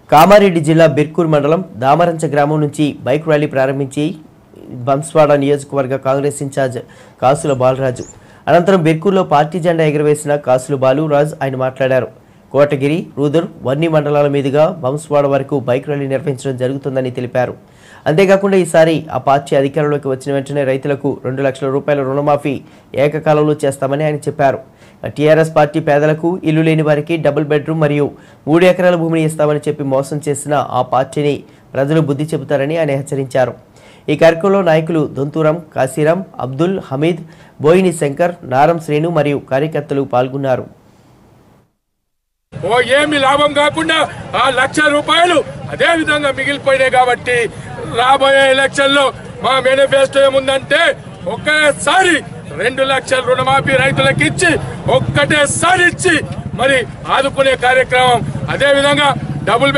కామారెడ్డి జిల్లా బిర్కూర్ మండలం దామరంచ గ్రామం నుంచి బైక్ ర్యాలీ ప్రారంభించి బన్స్వాడ నియోజకవర్గ కాంగ్రెస్ ఇన్ఛార్జ్ కాసుల బాలరాజు అనంతరం బిర్కూర్లో పార్టీ జెండా ఎగురవేసిన కాసుల బాలురాజ్ ఆయన మాట్లాడారు కోటగిరి రూదర్ వన్ని మండలాల మీదుగా బంస్వాడ వరకు బైక్ ర్యాలీ నిర్వహించడం జరుగుతుందని తెలిపారు అంతేకాకుండా ఈసారి ఆ పార్టీ అధికారంలోకి వచ్చిన వెంటనే రైతులకు రెండు లక్షల రూపాయల రుణమాఫీ ఏకకాలంలో చేస్తామని ఆయన చెప్పారు టీఆర్ఎస్ పార్టీ పేదలకు ఇల్లు లేని వారికి డబుల్ బెడ్రూమ్ మరియు మూడు ఎకరాల భూమిని ఇస్తామని చెప్పి మోసం చేసిన ఆ పార్టీని ప్రజలు బుద్ధి చెబుతారని ఆయన హెచ్చరించారు ఈ కార్యక్రమంలో నాయకులు దొంతూరం కాశీరాం అబ్దుల్ హమీద్ బోయిని శంకర్ నారం శ్రేణు మరియు కార్యకర్తలు పాల్గొన్నారు ఓ ఏమి లాభం కాకుండా ఆ లక్ష రూపాయలు అదే విధంగా మిగిలిపోయినాయి కాబట్టి రాబోయే ఎలక్షన్ లో మా మేనిఫెస్టో ఏముందంటే ఒక్కసారి రెండు లక్షల రుణమాఫీ రైతులకు ఇచ్చి ఒక్కటేసారి ఇచ్చి మరి ఆదుకునే కార్యక్రమం అదే విధంగా డబుల్